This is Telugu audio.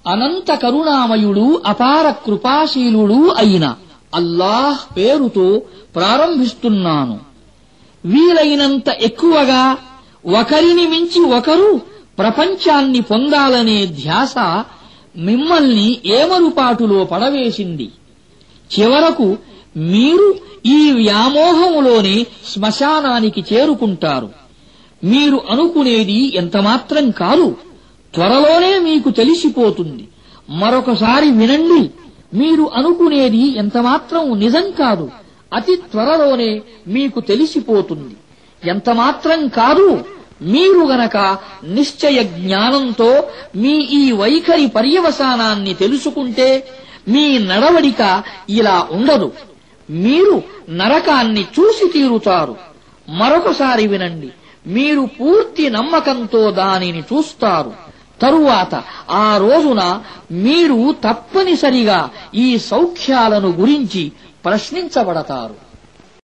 అనంత కరుణామయుడు అపార కృపాశీలుడు అయిన అల్లాహ్ పేరుతో ప్రారంభిస్తున్నాను వీలైనంత ఎక్కువగా ఒకరిని మించి ఒకరు ప్రపంచాన్ని పొందాలనే ధ్యాస మిమ్మల్ని ఏమరుపాటులో పడవేసింది చివరకు మీరు ఈ వ్యామోహములోనే శ్మశానానికి చేరుకుంటారు మీరు అనుకునేది ఎంతమాత్రం కాదు త్వరలోనే మీకు తెలిసిపోతుంది మరొకసారి వినండి మీరు అనుకునేది ఎంతమాత్రం నిజం కాదు అతి త్వరలోనే మీకు తెలిసిపోతుంది ఎంతమాత్రం కాదు మీరు గనక నిశ్చయ జ్ఞానంతో మీ ఈ వైఖరి పర్యవసానాన్ని తెలుసుకుంటే మీ నడవడిక ఇలా ఉండదు మీరు నరకాన్ని చూసి తీరుతారు మరొకసారి వినండి మీరు పూర్తి నమ్మకంతో దానిని చూస్తారు తరువాత ఆ రోజున మీరు తప్పనిసరిగా ఈ సౌఖ్యాలను గురించి ప్రశ్నించబడతారు